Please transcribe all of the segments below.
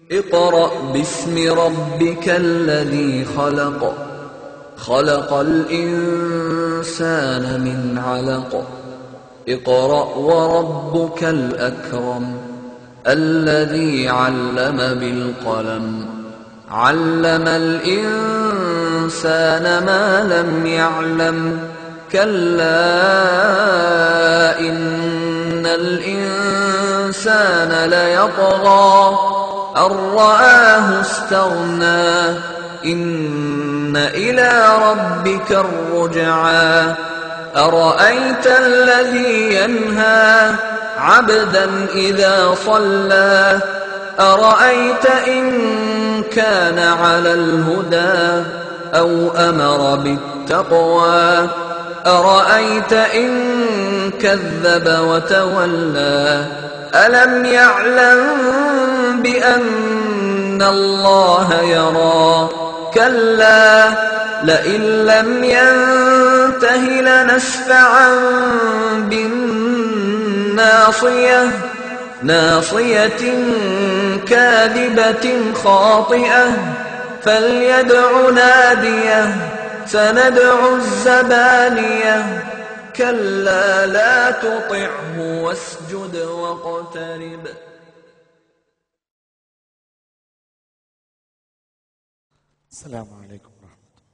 اقرأ باسم ربك الذي خلق خلق الإنسان من علق اقرأ وربك الأكرم الذي علم بالقلم علم الإنسان ما لم يعلم كلا إن الإنسان ليطغى أن رآه استغنى إن إلى ربك الرجعى أرأيت الذي ينهى عبدا إذا صلى أرأيت إن كان على الهدى أو أمر بالتقوى أرأيت إن كذب وتولى ألم يعلم بأن الله يرى كلا لئن لم ينته لنسفعا بالناصية ناصية كاذبة خاطئة فليدع ناديه سندع الزبانية كلا لا تطعه واسجد واقترب السلام عليكم ورحمة الله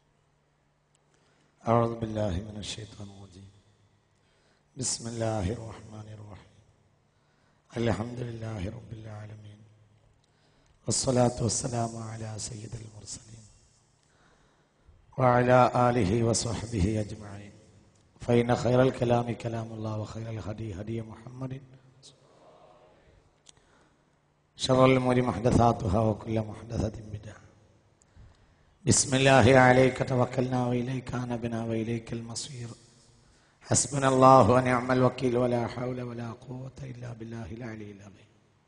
أعوذ بالله من الشيطان الرجيم بسم الله الرحمن الرحيم الحمد لله رب العالمين والصلاة والسلام على سيد المرسلين وعلى آله وصحبه أجمعين فإن خير الكلام كلام الله وخير الهدي هدي محمد شر الأمور محدثاتها وكل محدثة بدعة بسم الله عليك توكلنا وإليك أنبنا وإليك المصير حسبنا الله ونعم الوكيل ولا حول ولا قوة إلا بالله العلي العظيم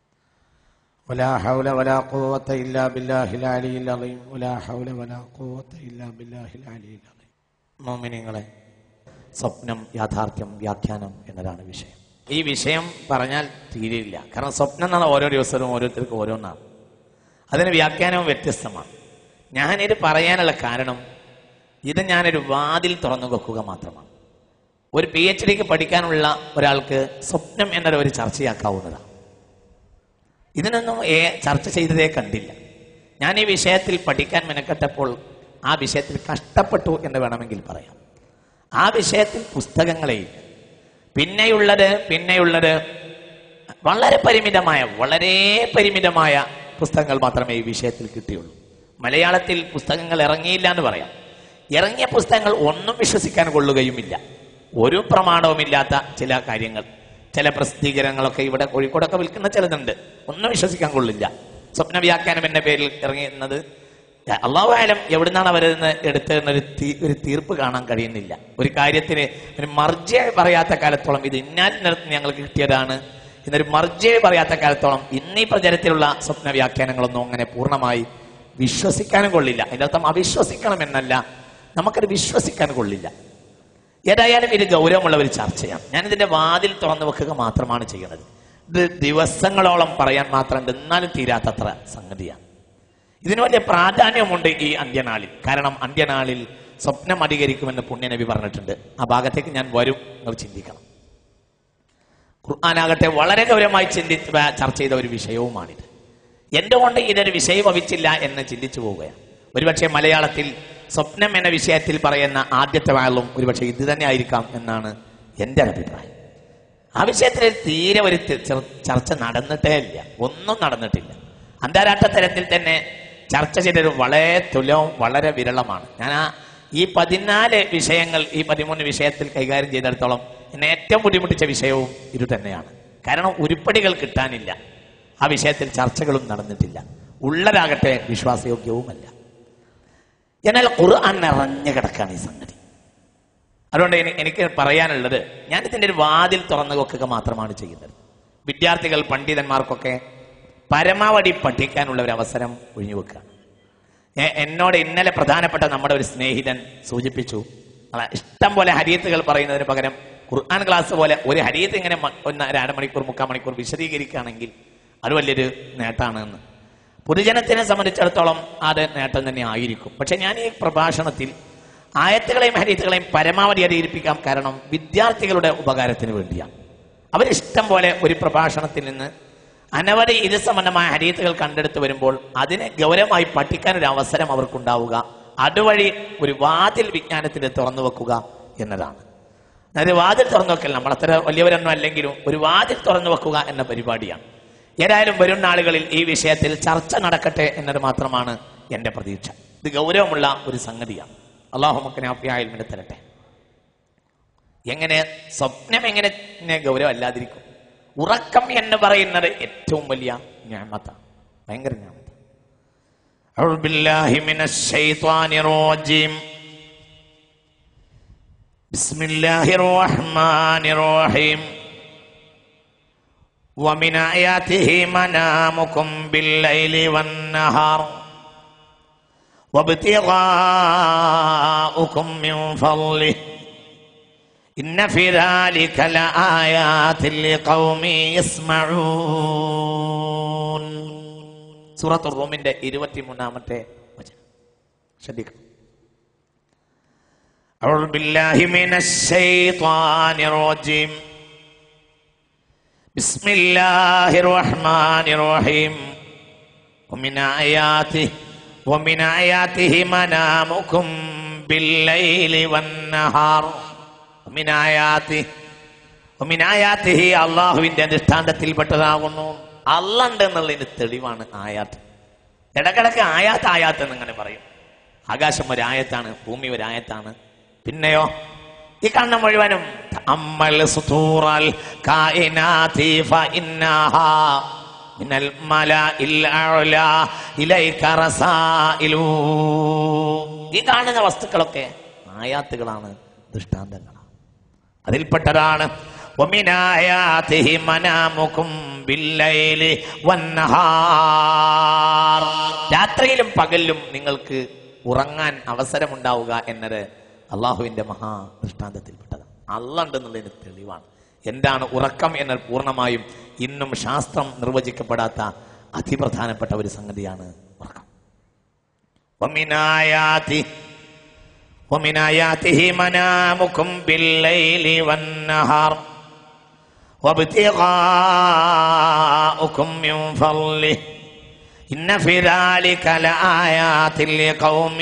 ولا حول ولا قوة إلا بالله العلي العظيم ولا حول ولا قوة إلا بالله العلي العظيم മോമിനിങ്ങളെ സ്വപ്നം യാഥാർത്ഥ്യം വ്യാഖ്യാനം എന്നതാണ് വിഷയം ഈ വിഷയം പറഞ്ഞാൽ തീരെയില്ല കാരണം സ്വപ്നം എന്നാണ് ഓരോ ദിവസവും ഓരോരുത്തർക്കും ഓരോന്നാണ് അതിന് വ്യാഖ്യാനവും വ്യത്യസ്തമാണ് ഞാനിത് പറയാനുള്ള കാരണം ഇത് ഞാനൊരു വാതിൽ തുറന്നു വെക്കുക മാത്രമാണ് ഒരു പി എച്ച് ഡിക്ക് പഠിക്കാനുള്ള ഒരാൾക്ക് സ്വപ്നം എന്നൊരു ഒരു ചർച്ചയാക്കാവുന്നതാണ് ഇതിനൊന്നും ഏ ചർച്ച ചെയ്തതേ കണ്ടില്ല ഞാൻ ഈ വിഷയത്തിൽ പഠിക്കാൻ മെനക്കെട്ടപ്പോൾ ആ വിഷയത്തിൽ കഷ്ടപ്പെട്ടു എന്ന് വേണമെങ്കിൽ പറയാം ആ വിഷയത്തിൽ പുസ്തകങ്ങളെയില്ല പിന്നെയുള്ളത് പിന്നെയുള്ളത് വളരെ പരിമിതമായ വളരെ പരിമിതമായ പുസ്തകങ്ങൾ മാത്രമേ ഈ വിഷയത്തിൽ കിട്ടിയുള്ളൂ മലയാളത്തിൽ പുസ്തകങ്ങൾ ഇറങ്ങിയില്ല എന്ന് പറയാം ഇറങ്ങിയ പുസ്തകങ്ങൾ ഒന്നും വിശ്വസിക്കാൻ കൊള്ളുകയുമില്ല ഒരു പ്രമാണവുമില്ലാത്ത ചില കാര്യങ്ങൾ ചില പ്രസിദ്ധീകരണങ്ങളൊക്കെ ഇവിടെ കോഴിക്കോടൊക്കെ വിൽക്കുന്ന ചിലതുണ്ട് ഒന്നും വിശ്വസിക്കാൻ കൊള്ളില്ല സ്വപ്ന വ്യാഖ്യാനം എന്ന പേരിൽ ഇറങ്ങുന്നത് അള്ളാഹുലം എവിടുന്നാണ് അവരെന്ന് എടുത്തതെന്നൊരു തീ ഒരു തീർപ്പ് കാണാൻ കഴിയുന്നില്ല ഒരു കാര്യത്തിന് ഒരു മർജ പറയാത്ത കാലത്തോളം ഇത് ഇന്നാലിനടുത്ത് ഞങ്ങൾക്ക് കിട്ടിയതാണ് എന്നൊരു മർജ പറയാത്ത കാലത്തോളം ഇന്നീ പ്രചരത്തിലുള്ള സ്വപ്ന വ്യാഖ്യാനങ്ങളൊന്നും അങ്ങനെ പൂർണ്ണമായി വിശ്വസിക്കാനും കൊള്ളില്ല അതിൻ്റെ അർത്ഥം അവിശ്വസിക്കണം എന്നല്ല നമുക്കത് വിശ്വസിക്കാൻ കൊള്ളില്ല ഏതായാലും ഇത് ഗൗരവമുള്ള ഒരു ചർച്ചയാണ് ഞാൻ ഇതിന്റെ വാതിൽ തുറന്നു വെക്കുക മാത്രമാണ് ചെയ്യുന്നത് ഇത് ദിവസങ്ങളോളം പറയാൻ മാത്രം എന്നാലും തീരാത്തത്ര സംഗതിയാണ് ഇതിന് വലിയ പ്രാധാന്യമുണ്ട് ഈ അന്ത്യനാളിൽ കാരണം അന്ത്യനാളിൽ സ്വപ്നം അധികരിക്കുമെന്ന് പുണ്യനബി പറഞ്ഞിട്ടുണ്ട് ആ ഭാഗത്തേക്ക് ഞാൻ വരും നിങ്ങൾ ചിന്തിക്കണം ഖുർആാനാകട്ടെ വളരെ ഗൗരവമായി ചിന്തി ചർച്ച ചെയ്ത ഒരു വിഷയവുമാണിത് എന്തുകൊണ്ട് ഇതൊരു വിഷയം ഭവിച്ചില്ല എന്ന് ചിന്തിച്ചു പോവുകയാണ് ഒരുപക്ഷെ മലയാളത്തിൽ സ്വപ്നം എന്ന വിഷയത്തിൽ പറയുന്ന ആദ്യത്തെ വാളും ഒരുപക്ഷെ ഇത് തന്നെ ആയിരിക്കാം എന്നാണ് എൻ്റെ ഒരു അഭിപ്രായം ആ വിഷയത്തിൽ തീരെ ഒരു ചർച്ച നടന്നിട്ടേ ഇല്ല ഒന്നും നടന്നിട്ടില്ല അന്താരാഷ്ട്ര തലത്തിൽ തന്നെ ചർച്ച ചെയ്തൊരു വളരെ തുലവും വളരെ വിരളമാണ് ഞാൻ ആ ഈ പതിനാല് വിഷയങ്ങൾ ഈ പതിമൂന്ന് വിഷയത്തിൽ കൈകാര്യം ചെയ്തിടത്തോളം എന്നെ ഏറ്റവും ബുദ്ധിമുട്ടിച്ച വിഷയവും ഇത് തന്നെയാണ് കാരണം ഉരുപ്പടികൾ കിട്ടാനില്ല ആ വിഷയത്തിൽ ചർച്ചകളും നടന്നിട്ടില്ല ഉള്ളതാകട്ടെ വിശ്വാസയോഗ്യവുമല്ല എന്നാൽ ഖുർആൻ നിറഞ്ഞു കിടക്കാണ് ഈ സംഗതി അതുകൊണ്ട് എനിക്ക് പറയാനുള്ളത് ഞാൻ ഇതിന്റെ ഒരു വാതിൽ തുറന്നു വെക്കുക മാത്രമാണ് ചെയ്യുന്നത് വിദ്യാർത്ഥികൾ പണ്ഡിതന്മാർക്കൊക്കെ പരമാവധി പഠിക്കാനുള്ള ഒരു അവസരം ഒഴിഞ്ഞുവെക്കുക എന്നോട് ഇന്നലെ പ്രധാനപ്പെട്ട നമ്മുടെ ഒരു സ്നേഹിതൻ സൂചിപ്പിച്ചു ഇഷ്ടം പോലെ ഹരീത്തുകൾ പറയുന്നതിന് പകരം ഖുർആൻ ക്ലാസ് പോലെ ഒരു ഹരീത്ത് ഇങ്ങനെ ഒന്ന് അരമണിക്കൂർ മുക്കാൽ മണിക്കൂർ വിശദീകരിക്കുകയാണെങ്കിൽ അത് വലിയൊരു നേട്ടമാണ് എന്ന് പൊതുജനത്തിനെ സംബന്ധിച്ചിടത്തോളം അത് നേട്ടം തന്നെ ആയിരിക്കും പക്ഷെ ഞാൻ ഈ പ്രഭാഷണത്തിൽ ആയത്തുകളെയും ഹരീത്തുകളെയും പരമാവധി അധികരിപ്പിക്കാം കാരണം വിദ്യാർത്ഥികളുടെ ഉപകാരത്തിന് വേണ്ടിയാണ് അവരിഷ്ടം പോലെ ഒരു പ്രഭാഷണത്തിൽ നിന്ന് അനവധി ഇത് സംബന്ധമായ ഹരീത്തുകൾ കണ്ടെടുത്ത് വരുമ്പോൾ അതിനെ ഗൗരവമായി പഠിക്കാൻ ഒരു അവസരം അവർക്കുണ്ടാവുക അതുവഴി ഒരു വാതിൽ വിജ്ഞാനത്തിന് തുറന്നു വെക്കുക എന്നതാണ് അതായത് വാതിൽ തുറന്നു വെക്കൽ നമ്മൾ അത്ര വലിയവരൊന്നും അല്ലെങ്കിലും ഒരു വാതിൽ തുറന്നു വെക്കുക എന്ന പരിപാടിയാണ് ഏതായാലും വരും നാളുകളിൽ ഈ വിഷയത്തിൽ ചർച്ച നടക്കട്ടെ എന്നത് മാത്രമാണ് എന്റെ പ്രതീക്ഷ ഇത് ഗൗരവമുള്ള ഒരു സംഗതിയാണ് അള്ളാഹു മക്കനെ അപ്യായ തരട്ടെ എങ്ങനെ സ്വപ്നം എങ്ങനെ ഇങ്ങനെ ഗൗരവമല്ലാതിരിക്കും ഉറക്കം എന്ന് പറയുന്നത് ഏറ്റവും വലിയ ഞാമത്താണ് ഭയങ്കര ഞാമത്താണ് أعوذ بالله من الشيطان الرجيم بسم الله الرحمن الرحيم ومن آياته منامكم بالليل والنهار وابتغاؤكم من فضله إن في ذلك لآيات لقوم يسمعون സൂറത്ത് റൂമിന്റെ ഇരുപത്തിമൂന്നാമത്തെ വചനം ശ്രദ്ധിക്കണം أعوذ بالله من الشيطان الرجيم بسم الله الرحمن الرحيم ومن آياته ومن آياته منامكم بالليل والنهار ومن آياته ومن آياته അള്ളാഹുവിന്റെ ദൃഷ്ടാന്തത്തിൽപ്പെട്ടതാകുന്നു അള്ളണ്ട് എന്നുള്ളതിന് തെളിവാണ് ആയാത്ത് ഇടക്കിടക്ക് ആയാത്ത് ആയാത്ത് എന്നിങ്ങനെ പറയും ആകാശം ഒരു ആയത്താണ് ഭൂമി ഒരു ആയത്താണ് പിന്നെയോ ഈ കണ്ണ മുഴുവനും അമ്മൽ സുതൂറൽ കായിനാതി ഫഇന്നഹാ മിനൽ മലഇൽ അഅ്ലാ ഇലൈക റസായിലു ഈ കാണുന്ന വസ്തുക്കളൊക്കെ ആയാത്തുകളാണ് ദൃഷ്ടാന്തങ്ങളാണ് അതിൽപ്പെട്ടതാണ് ومن آياته منامكم بالليل والنهار രാത്രിയിലും പകലിലും നിങ്ങൾക്ക് ഉറങ്ങാൻ അവസരമുണ്ടാവുക എന്നത് അള്ളാഹുവിന്റെ മഹാ ദൃഷ്ടാന്തത്തിൽപ്പെട്ടതാണ് അള്ളുണ്ടെന്നുള്ളതിന് തെളിവാണ് എന്താണ് ഉറക്കം എന്നത് പൂർണ്ണമായും ഇന്നും ശാസ്ത്രം നിർവചിക്കപ്പെടാത്ത അതിപ്രധാനപ്പെട്ട ഒരു സംഗതിയാണ് ഉറക്കം ومن آياته ومن آياته منامكم بالليل والنهار وابتغاؤكم من فضله إن في ذلك لآيات لقوم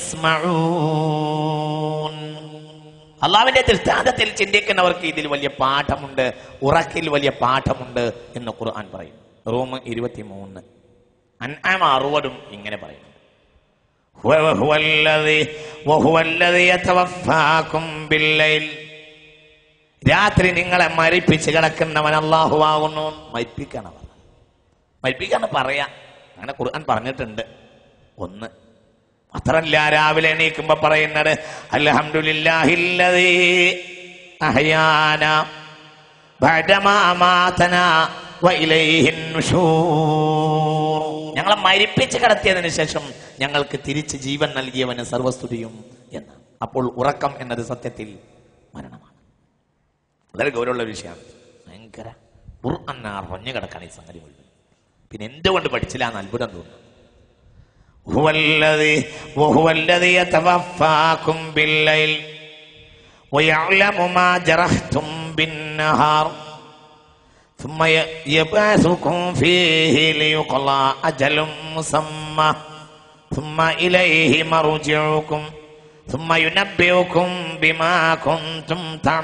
يسمعون അള്ളാവിന്റെ ദൃഷ്ടാന്തത്തിൽ ചിന്തിക്കുന്നവർക്ക് ഇതിൽ വലിയ പാഠമുണ്ട് ഉറക്കിൽ വലിയ പാഠമുണ്ട് എന്ന് ഖുർആൻ പറയും റൂം ഇരുപത്തിമൂന്ന് അൻആം അറുപതും ഇങ്ങനെ പറയുന്നു وهو الذي وهو الذي يتوفاكم بالليل രാത്രി നിങ്ങളെ മരിപ്പിച്ച് കിടക്കുന്നവൻ അള്ളാഹുവാകുന്നു മരിപ്പിക്കണം മരിപ്പിക്കാന്ന് പറയാ അങ്ങനെ ഖുർആൻ പറഞ്ഞിട്ടുണ്ട് ഒന്ന് മാത്രല്ല രാവിലെ എണീക്കുമ്പോ പറയുന്നത് അൽഹംദുലില്ലാഹില്ലദീ അഹ്യാന ബഅദമാ അമാതനാ വഇലൈഹിൻ നുശൂർ ഞങ്ങളെ മരിപ്പിച്ച് കടത്തിയതിനു ശേഷം ഞങ്ങൾക്ക് തിരിച്ച് ജീവൻ നൽകിയവന് സർവസ്തുതിയും എന്ന് അപ്പോൾ ഉറക്കം എന്നത് സത്യത്തിൽ മരണമാണ് വളരെ ഗൗരവമുള്ള വിഷയമാണ് ഭയങ്കര ഖുർആൻ അറിഞ്ഞു കിടക്കാൻ ഈ സംഗതി മുഴുവൻ പിന്നെ എന്തുകൊണ്ട് പഠിച്ചില്ല എന്ന് അത്ഭുതം തോന്നുന്നു هو الذي وهو الذي يتوفاكم بالليل ويعلم ما جرحتم بالنهار ثم ي- يبعثكم فيه ليقضى أجل مسمى ثم إليه مرجعكم ثم ينبئكم بما كنتم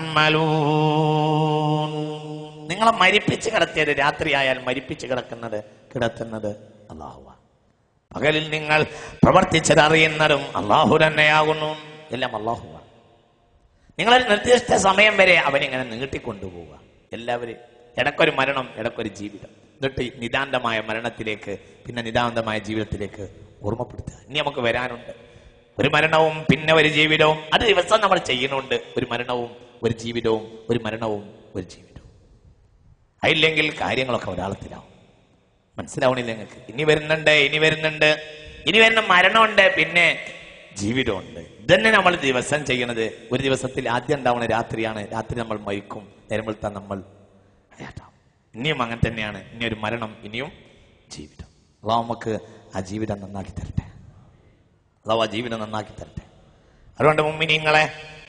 تعملون നിങ്ങളെ മരിപ്പിച്ച് കിടത്തിയത് രാത്രിയായാൽ മരിപ്പിച്ച് കിടക്കുന്നത് കിടത്തുന്നത് അള്ളാഹുവ പകലിൽ നിങ്ങൾ പ്രവർത്തിച്ചത് അറിയുന്നതും അള്ളാഹു തന്നെയാകുന്നു എല്ലാം അള്ളാഹുവ നിങ്ങളൊരു നിർദ്ദിഷ്ട സമയം വരെ അവനിങ്ങനെ നീട്ടിക്കൊണ്ടുപോവുക എല്ലാവരും ഇടക്കൊരു മരണം ഇടക്കൊരു ജീവിതം എന്നിട്ട് നിതാന്തമായ മരണത്തിലേക്ക് പിന്നെ നിതാന്തമായ ജീവിതത്തിലേക്ക് ഓർമ്മപ്പെടുത്തുക ഇനി നമുക്ക് വരാനുണ്ട് ഒരു മരണവും പിന്നെ ഒരു ജീവിതവും അത് ദിവസം നമ്മൾ ചെയ്യുന്നുണ്ട് ഒരു മരണവും ഒരു ജീവിതവും ഒരു മരണവും ഒരു ജീവിതവും അതില്ലെങ്കിൽ കാര്യങ്ങളൊക്കെ ഒരാളത്തിലാവും മനസ്സിലാവണില്ല നിങ്ങൾക്ക് ഇനി വരുന്നുണ്ട് ഇനി വരുന്നുണ്ട് ഇനി വരുന്ന മരണമുണ്ട് പിന്നെ ജീവിതമുണ്ട് ഇതന്നെ നമ്മൾ ദിവസം ചെയ്യണത് ഒരു ദിവസത്തിൽ ആദ്യം ഉണ്ടാവുന്ന രാത്രിയാണ് രാത്രി നമ്മൾ മരിക്കും നേരമ്പെടുത്താൻ നമ്മൾ അയാട്ടാവും ഇനിയും അങ്ങനെ തന്നെയാണ് ഇനി ഒരു മരണം ഇനിയും ജീവിതം അള്ളാഹ് നമുക്ക് ആ ജീവിതം നന്നാക്കി തരട്ടെ അള്ളാഹ് ആ ജീവിതം നന്നാക്കി തരട്ടെ അതുകൊണ്ട് മുമ്മിനിങ്ങളെ